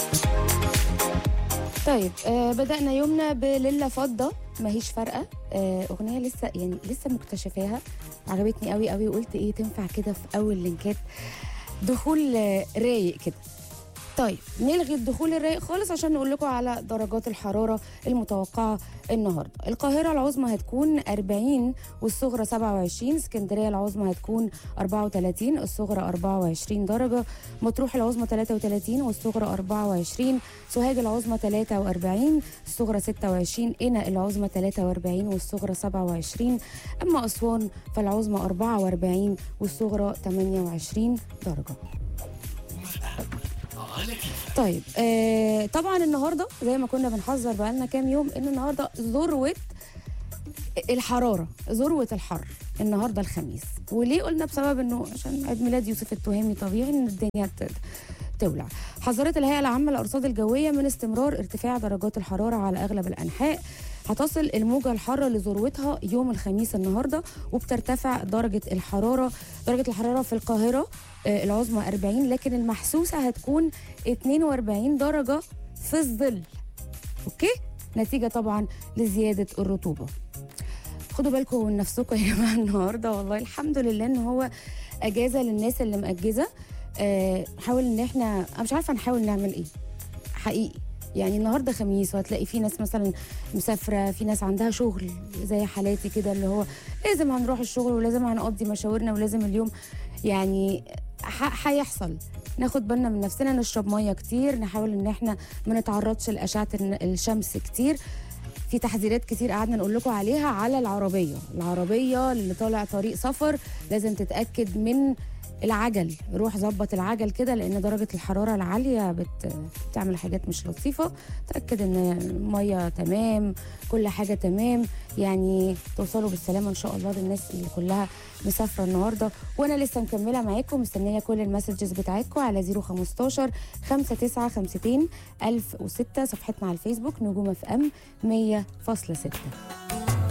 طيب آه بدأنا يومنا بليلة فضة ماهيش فارقة آه أغنية لسه يعني لسه مكتشفاها عجبتني قوي قوي وقلت إيه تنفع كده في أول لينكات دخول آه، رايق كده طيب نلغي الدخول الرايق خالص عشان نقول لكم على درجات الحرارة المتوقعة النهاردة القاهرة العظمى هتكون 40 والصغرى 27 اسكندرية العظمى هتكون 34 الصغرى 24 درجة مطروح العظمى 33 والصغرى 24 سوهاج العظمى 43 الصغرى 26 قنا العظمى 43 والصغرى 27 أما أسوان فالعظمى 44 والصغرى 28 درجة طيب آه طبعا النهارده زي ما كنا بنحذر بقالنا كام يوم ان النهارده ذروه الحراره ذروه الحر النهارده الخميس وليه قلنا بسبب انه عشان عيد ميلاد يوسف التهامي طبيعي ان الدنيا ت- تولع حذرت الهيئه العامه للارصاد الجويه من استمرار ارتفاع درجات الحراره على اغلب الانحاء هتصل الموجة الحارة لذروتها يوم الخميس النهاردة وبترتفع درجة الحرارة درجة الحرارة في القاهرة آه، العظمى 40 لكن المحسوسة هتكون 42 درجة في الظل اوكي نتيجة طبعا لزيادة الرطوبة خدوا بالكم من نفسكم يا جماعة النهاردة والله الحمد لله ان هو اجازة للناس اللي مأجزة آه، حاول ان احنا انا مش عارفة نحاول نعمل ايه حقيقي يعني النهارده خميس وهتلاقي في ناس مثلا مسافره في ناس عندها شغل زي حالاتي كده اللي هو لازم هنروح الشغل ولازم هنقضي مشاورنا ولازم اليوم يعني ح- هيحصل ناخد بالنا من نفسنا نشرب ميه كتير نحاول ان احنا ما نتعرضش لاشعه الن- الشمس كتير في تحذيرات كتير قعدنا نقول لكم عليها على العربيه العربيه اللي طالع طريق سفر لازم تتاكد من العجل روح ظبط العجل كده لان درجه الحراره العاليه بت... بتعمل حاجات مش لطيفه تاكد ان الميه تمام كل حاجه تمام يعني توصلوا بالسلامه ان شاء الله للناس اللي كلها مسافره النهارده وانا لسه مكمله معاكم مستنيه كل المسجز بتاعتكم على 015 5952 1006 صفحتنا على الفيسبوك نجوم اف ام 100.6